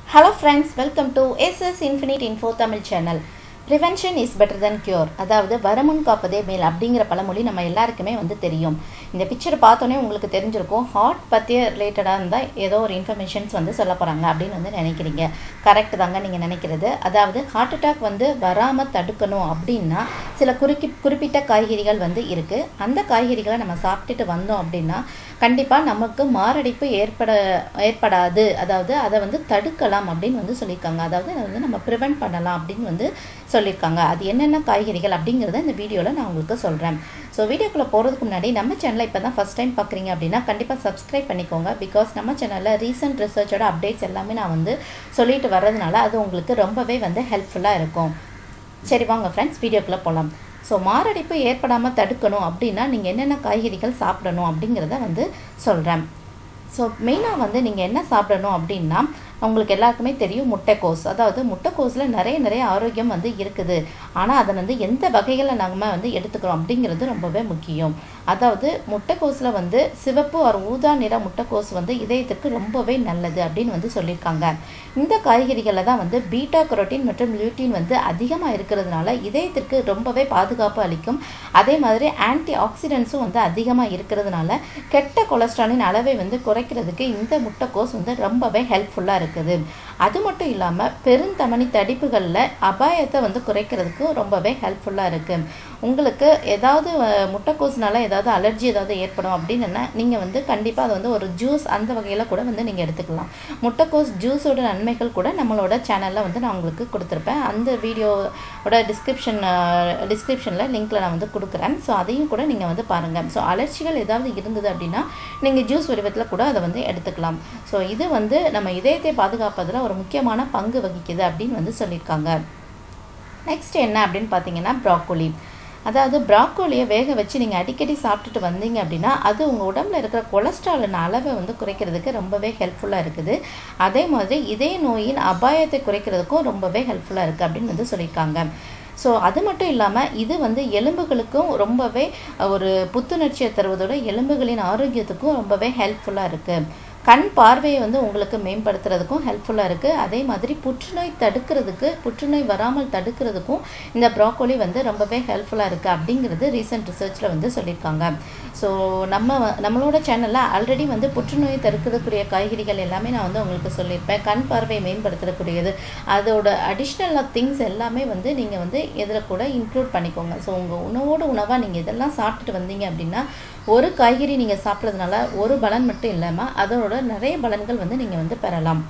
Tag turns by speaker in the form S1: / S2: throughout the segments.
S1: hello friends welcome to SS infinite info Tamil channel prevention is better than cure அதாவது வரமுன் காப்பதே மேல் அப்படிங்கிற பழமொழி நம்ம எல்லாருக்குமே வந்து தெரியும் இந்த பிக்சரை பார்த்தோன்னே உங்களுக்கு தெரிஞ்சிருக்கும் ஹார்ட் பற்றிய ரிலேட்டடாக இருந்தால் ஏதோ ஒரு இன்ஃபர்மேஷன்ஸ் வந்து சொல்ல போகிறாங்க அப்படின்னு வந்து நினைக்கிறீங்க கரெக்ட் தாங்க நீங்கள் நினைக்கிறது அதாவது ஹார்ட் அட்டாக் வந்து வராமல் தடுக்கணும் அப்படின்னா சில குறிக்கி குறிப்பிட்ட காய்கறிகள் வந்து இருக்குது அந்த காய்கறிகளை நம்ம சாப்பிட்டுட்டு வந்தோம் அப்படின்னா கண்டிப்பாக நமக்கு மாரடைப்பு ஏற்பட ஏற்படாது அதாவது அதை வந்து தடுக்கலாம் அப்படின்னு வந்து சொல்லியிருக்காங்க அதாவது அதை வந்து நம்ம ப்ரிவெண்ட் பண்ணலாம் அப்படின்னு வந்து சொல்லியிருக்காங்க அது என்னென்ன காய்கறிகள் அப்படிங்கிறத இந்த வீடியோவில் நான் உங்களுக்கு சொல்கிறேன் ஸோ வீடியோக்குள்ளே போகிறதுக்கு முன்னாடி நம்ம சேனலை இப்போ தான் ஃபஸ்ட் டைம் பார்க்குறீங்க அப்படின்னா கண்டிப்பாக சப்ஸ்கிரைப் பண்ணிக்கோங்க பிகாஸ் நம்ம சேனலில் ரீசெண்ட் ரிசர்ச்சோட அப்டேட்ஸ் எல்லாமே நான் வந்து சொல்லிட்டு வர்றதுனால அது உங்களுக்கு ரொம்பவே வந்து ஹெல்ப்ஃபுல்லாக இருக்கும் சரி வாங்க ஃப்ரெண்ட்ஸ் வீடியோக்குள்ளே போகலாம் ஸோ மாரடைப்பு ஏற்படாமல் தடுக்கணும் அப்படின்னா நீங்கள் என்னென்ன காய்கறிகள் சாப்பிடணும் அப்படிங்கிறத வந்து சொல்கிறேன் ஸோ மெயினாக வந்து நீங்கள் என்ன சாப்பிடணும் அப்படின்னா உங்களுக்கு எல்லாருக்குமே தெரியும் முட்டைக்கோஸ் அதாவது முட்டைக்கோஸில் நிறைய நிறைய ஆரோக்கியம் வந்து இருக்குது ஆனால் அதை வந்து எந்த வகைகளில் நம்ம வந்து எடுத்துக்கிறோம் அப்படிங்கிறது ரொம்பவே முக்கியம் அதாவது முட்டைக்கோஸில் வந்து சிவப்பு ஒரு ஊதா நிற முட்டைக்கோஸ் வந்து இதயத்திற்கு ரொம்பவே நல்லது அப்படின்னு வந்து சொல்லியிருக்காங்க இந்த காய்கறிகளில் தான் வந்து பீட்டா குரோட்டின் மற்றும் லியூட்டின் வந்து அதிகமாக இருக்கிறதுனால இதயத்திற்கு ரொம்பவே பாதுகாப்பு அளிக்கும் அதே மாதிரி ஆன்டி ஆக்சிடென்ட்ஸும் வந்து அதிகமாக இருக்கிறதுனால கெட்ட கொலஸ்ட்ராலின் அளவை வந்து குறைக்கிறதுக்கு இந்த முட்டைக்கோஸ் வந்து ரொம்பவே ஹெல்ப்ஃபுல்லாக இருக்குது அது மட்டும் இல்லாமல் பெருந்தமனி தடிப்புகளில் அபாயத்தை வந்து குறைக்கிறதுக்கு ரொம்பவே ஹெல்ப்ஃபுல்லாக இருக்குது உங்களுக்கு ஏதாவது அஹ், முட்டைக்கோஸ்னால ஏதாவது அலர்ஜி ஏதாவது ஏற்படும் அப்படின்னா நீங்கள் வந்து கண்டிப்பாக அதை வந்து ஒரு ஜூஸ் அந்த வகையில் கூட வந்து நீங்கள் எடுத்துக்கலாம் முட்டைக்கோஸ் ஜூஸோட நன்மைகள் கூட நம்மளோட சேனலில் வந்து நான் உங்களுக்கு கொடுத்துருப்பேன் அந்த வீடியோவோட டிஸ்கிரிப்ஷன் டிஸ்கிரிப்ஷனில் லிங்க்கில் நான் வந்து கொடுக்குறேன் ஸோ அதையும் கூட நீங்கள் வந்து பாருங்கள் ஸோ அலர்ச்சிகள் ஏதாவது இருந்தது அப்படின்னா நீங்கள் ஜூஸ் வடிவத்தில் கூட அதை வந்து எடுத்துக்கலாம் ஸோ இது வந்து நம்ம இதயத்தை பாதுகாப்பதில் ஒரு முக்கியமான பங்கு வகிக்குது அப்படின்னு வந்து சொல்லியிருக்காங்க நெக்ஸ்ட் என்ன அப்படின்னு பார்த்தீங்கன்னா ப்ராக்கோலி அதாவது ப்ராக்கோலியை வேக வச்சு நீங்கள் அடிக்கடி சாப்பிட்டுட்டு வந்தீங்க அப்படின்னா அது உங்கள் உடம்புல இருக்கிற கொலஸ்ட்ராலின் அளவை வந்து குறைக்கிறதுக்கு ரொம்பவே ஹெல்ப்ஃபுல்லாக இருக்குது அதே மாதிரி இதய நோயின் அபாயத்தை குறைக்கிறதுக்கும் ரொம்பவே ஹெல்ப்ஃபுல்லாக இருக்குது அப்படின்னு வந்து சொல்லியிருக்காங்க ஸோ அது மட்டும் இல்லாமல் இது வந்து எலும்புகளுக்கும் ரொம்பவே ஒரு புத்துணர்ச்சியை தருவதோட எலும்புகளின் ஆரோக்கியத்துக்கும் ரொம்பவே ஹெல்ப்ஃபுல்லாக இருக்குது கண் பார்வையை வந்து உங்களுக்கு மேம்படுத்துறதுக்கும் ஹெல்ப்ஃபுல்லாக இருக்குது அதே மாதிரி புற்றுநோய் தடுக்கிறதுக்கு புற்றுநோய் வராமல் தடுக்கிறதுக்கும் இந்த ப்ராக்கோலி வந்து ரொம்பவே ஹெல்ப்ஃபுல்லாக இருக்குது அப்படிங்கிறது ரீசெண்ட் ரிசர்ச்சில் வந்து சொல்லியிருக்காங்க ஸோ நம்ம வ- நம்மளோட சேனலில் ஆல்ரெடி வந்து புற்றுநோய் தடுக்கக்கூடிய காய்கறிகள் எல்லாமே நான் வந்து உங்களுக்கு சொல்லியிருப்பேன் கண் பார்வையை மேம்படுத்தக்கூடியது அதோட அடிஷ்னல் திங்ஸ் எல்லாமே வந்து நீங்கள் வந்து இதில் கூட இன்க்ளூட் பண்ணிக்கோங்க ஸோ உங்கள் உணவோட உணவாக நீங்கள் இதெல்லாம் சாப்பிட்டுட்டு வந்தீங்க அப்படின்னா ஒரு காய்கறி நீங்கள் சாப்பிட்றதுனால ஒரு பலன் மட்டும் இல்லாமல் அதோட நிறைய பலன்கள் வந்து நீங்கள் வந்து பெறலாம்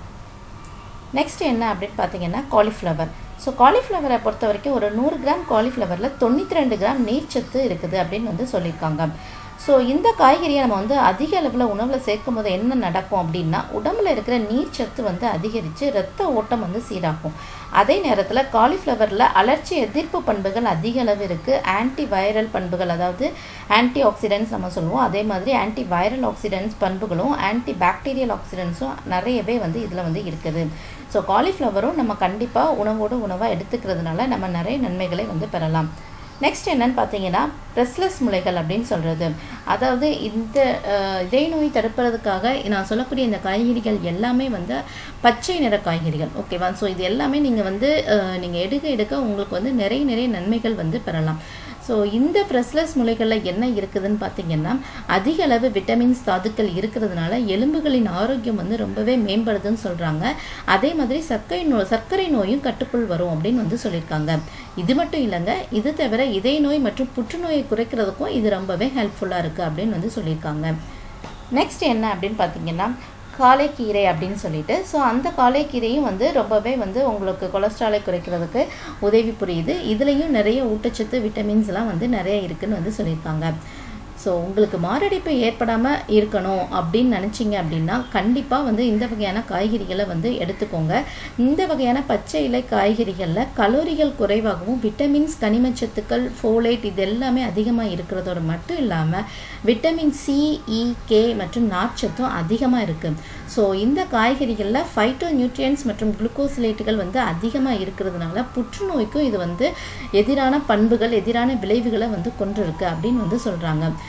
S1: நெக்ஸ்ட் என்ன அப்படின்னு பார்த்தீங்கன்னா காலிஃப்ளவர் ஸோ காலிஃப்ளவரை பொறுத்த வரைக்கும் ஒரு நூறு கிராம் காலிஃப்ளவரில் தொண்ணூற்றி ரெண்டு கிராம் நீர்ச்சத்து இருக்குது அப்படின்னு வந்து சொல்லியிருக்காங்க ஸோ இந்த காய்கறியை நம்ம வந்து அதிக அளவில் உணவில் சேர்க்கும் போது என்ன நடக்கும் அப்படின்னா உடம்புல இருக்கிற நீர்ச்சத்து வந்து அதிகரித்து ரத்த ஓட்டம் வந்து சீராகும் அதே நேரத்தில் காலிஃப்ளவரில் அலர்ச்சி எதிர்ப்பு பண்புகள் அதிக அளவு இருக்குது ஆன்டி வைரல் பண்புகள் அதாவது ஆன்டி ஆக்சிடென்ட்ஸ் நம்ம சொல்லுவோம் அதே மாதிரி ஆன்டி வைரல் ஆக்சிடென்ட்ஸ் பண்புகளும் ஆன்டி பாக்டீரியல் ஆக்சிடென்ட்ஸும் நிறையவே வந்து இதில் வந்து இருக்குது ஸோ காலிஃப்ளவரும் நம்ம கண்டிப்பாக உணவோடு உணவாக எடுத்துக்கிறதுனால நம்ம நிறைய நன்மைகளை வந்து பெறலாம் நெக்ஸ்ட் என்னன்னு பார்த்தீங்கன்னா ரெஸ்ட்லெஸ் முளைகள் அப்படின்னு சொல்கிறது அதாவது இந்த அஹ், இதய நோய் தடுப்பதற்காக நான் சொல்லக்கூடிய இந்த காய்கறிகள் எல்லாமே வந்து பச்சை நிற காய்கறிகள் ஓகேவா ஸோ இது எல்லாமே நீங்கள் வந்து நீங்கள் எடுக்க எடுக்க உங்களுக்கு வந்து நிறைய நிறைய நன்மைகள் வந்து பெறலாம் ஸோ இந்த ஃப்ரெஷ்லெஸ் முளைகளில் என்ன இருக்குதுன்னு பார்த்தீங்கன்னா அதிக அளவு விட்டமின்ஸ் தாதுக்கள் இருக்கிறதுனால எலும்புகளின் ஆரோக்கியம் வந்து ரொம்பவே மேம்படுதுன்னு சொல்கிறாங்க அதே மாதிரி சர்க்கரை நோய் சர்க்கரை நோயும் கட்டுக்குள் வரும் அப்படின்னு வந்து சொல்லியிருக்காங்க இது மட்டும் இல்லைங்க இது தவிர இதய நோய் மற்றும் புற்றுநோயை குறைக்கிறதுக்கும் இது ரொம்பவே ஹெல்ப்ஃபுல்லாக இருக்குது அப்படின்னு வந்து சொல்லியிருக்காங்க நெக்ஸ்ட் என்ன அப்படின்னு பார்த்தீங்கன்னா காலைக்கீரை அப்படின்னு சொல்லிட்டு ஸோ அந்த காலைக்கீரையும் வந்து ரொம்பவே வந்து உங்களுக்கு கொலஸ்ட்ராலை குறைக்கிறதுக்கு உதவி புரியுது இதுலேயும் நிறைய ஊட்டச்சத்து விட்டமின்ஸ்லாம் வந்து நிறைய இருக்குன்னு வந்து சொல்லியிருக்காங்க ஸோ உங்களுக்கு மாரடைப்பு ஏற்படாமல் இருக்கணும் அப்படின்னு நினச்சிங்க அப்படின்னா கண்டிப்பாக வந்து இந்த வகையான காய்கறிகளை வந்து எடுத்துக்கோங்க இந்த வகையான பச்சை இலை காய்கறிகளில் கலோரிகள் குறைவாகவும் விட்டமின்ஸ் கனிமச்சத்துக்கள் ஃபோலேட் இது எல்லாமே அதிகமாக இருக்கிறதோட மட்டும் இல்லாமல் விட்டமின் சி இ கே மற்றும் நார்ச்சத்தும் அதிகமாக இருக்குது ஸோ இந்த காய்கறிகளில் ஃபைட்டோ நியூட்ரியன்ஸ் மற்றும் குளுக்கோசிலேட்டுகள் வந்து அதிகமாக இருக்கிறதுனால புற்றுநோய்க்கும் இது வந்து எதிரான பண்புகள் எதிரான விளைவுகளை வந்து கொண்டிருக்கு அப்படின்னு வந்து சொல்கிறாங்க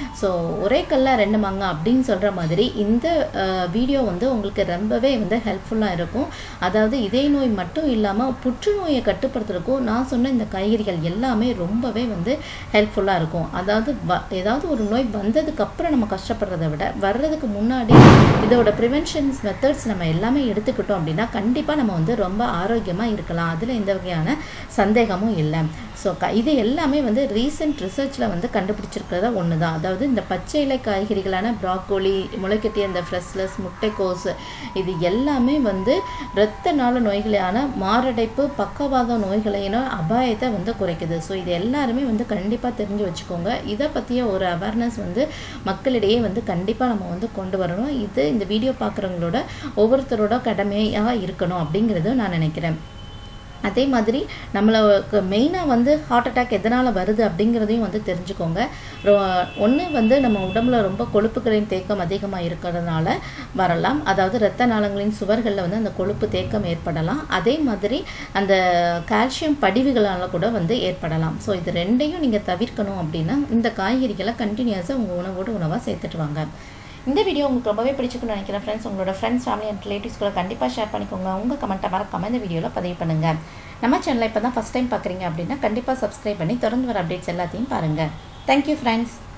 S1: ஸோ ஒரே கல்ல ரெண்டு மாங்க அப்படின்னு சொல்கிற மாதிரி இந்த வீடியோ வந்து உங்களுக்கு ரொம்பவே வந்து ஹெல்ப்ஃபுல்லாக இருக்கும் அதாவது இதய நோய் மட்டும் இல்லாமல் புற்றுநோயை கட்டுப்படுத்துறதுக்கும் நான் சொன்ன இந்த காய்கறிகள் எல்லாமே ரொம்பவே வந்து ஹெல்ப்ஃபுல்லாக இருக்கும் அதாவது வ ஏதாவது ஒரு நோய் வந்ததுக்கப்புறம் நம்ம கஷ்டப்படுறத விட வர்றதுக்கு முன்னாடி இதோட ப்ரிவென்ஷன்ஸ் மெத்தட்ஸ் நம்ம எல்லாமே எடுத்துக்கிட்டோம் அப்படின்னா கண்டிப்பாக நம்ம வந்து ரொம்ப ஆரோக்கியமாக இருக்கலாம் அதில் எந்த வகையான சந்தேகமும் இல்லை ஸோ க இது எல்லாமே வந்து ரீசெண்ட் ரிசர்ச்சில் வந்து கண்டுபிடிச்சிருக்கிறதா ஒன்று தான் அதாவது இந்த பச்சை இலை காய்கறிகளான ப்ராக்கோலி முளைக்கட்டிய இந்த ஃப்ரெஷ்லஸ் முட்டைக்கோஸ் இது எல்லாமே வந்து இரத்த நாள நோய்களான மாரடைப்பு பக்கவாத நோய்களையும் அபாயத்தை வந்து குறைக்குது ஸோ இது எல்லாருமே வந்து கண்டிப்பாக தெரிஞ்சு வச்சுக்கோங்க இதை பற்றிய ஒரு அவேர்னஸ் வந்து மக்களிடையே வந்து கண்டிப்பாக நம்ம வந்து கொண்டு வரணும் இது இந்த வீடியோ பார்க்குறவங்களோட ஒவ்வொருத்தரோட கடமையாக இருக்கணும் அப்படிங்கிறது நான் நினைக்கிறேன் அதே மாதிரி நம்மளுக்கு மெயினாக வந்து ஹார்ட் அட்டாக் எதனால் வருது அப்படிங்கிறதையும் வந்து தெரிஞ்சுக்கோங்க ஒன்று வந்து நம்ம உடம்புல ரொம்ப கொழுப்புகளின் தேக்கம் அதிகமாக இருக்கிறதுனால வரலாம் அதாவது இரத்த நாளங்களின் சுவர்களில் வந்து அந்த கொழுப்பு தேக்கம் ஏற்படலாம் அதே மாதிரி அந்த கால்சியம் படிவுகளால் கூட வந்து ஏற்படலாம் ஸோ இது ரெண்டையும் நீங்கள் தவிர்க்கணும் அப்படின்னா இந்த காய்கறிகளை கண்டினியூஸாக உங்கள் உணவோடு உணவாக சேர்த்துட்டு வாங்க இந்த வீடியோ உங்களுக்கு ரொம்பவே பிடிச்சிருக்குன்னு நினைக்கிறேன் ஃப்ரெண்ட்ஸ் உங்களோட ஃப்ரெண்ட்ஸ் ஃபேமிலி அண்ட் ரிலேட்டிவ்ஸ் கூட கண்டிப்பாக ஷேர் பண்ணிக்கோங்க உங்கள் கமெண்ட்டை மறக்காம இந்த வீடியோவில் பதிவு பண்ணுங்கள் நம்ம சேனலை இப்போ தான் ஃபஸ்ட் டைம் பார்க்குறீங்க அப்படின்னா கண்டிப்பாக சப்ஸ்கிரைப் பண்ணி தொடர்ந்து வர அப்டேட்ஸ் எல்லாத்தையும் பாருங்கள் தேங்க்யூ ஃப்ரெண்ட்ஸ்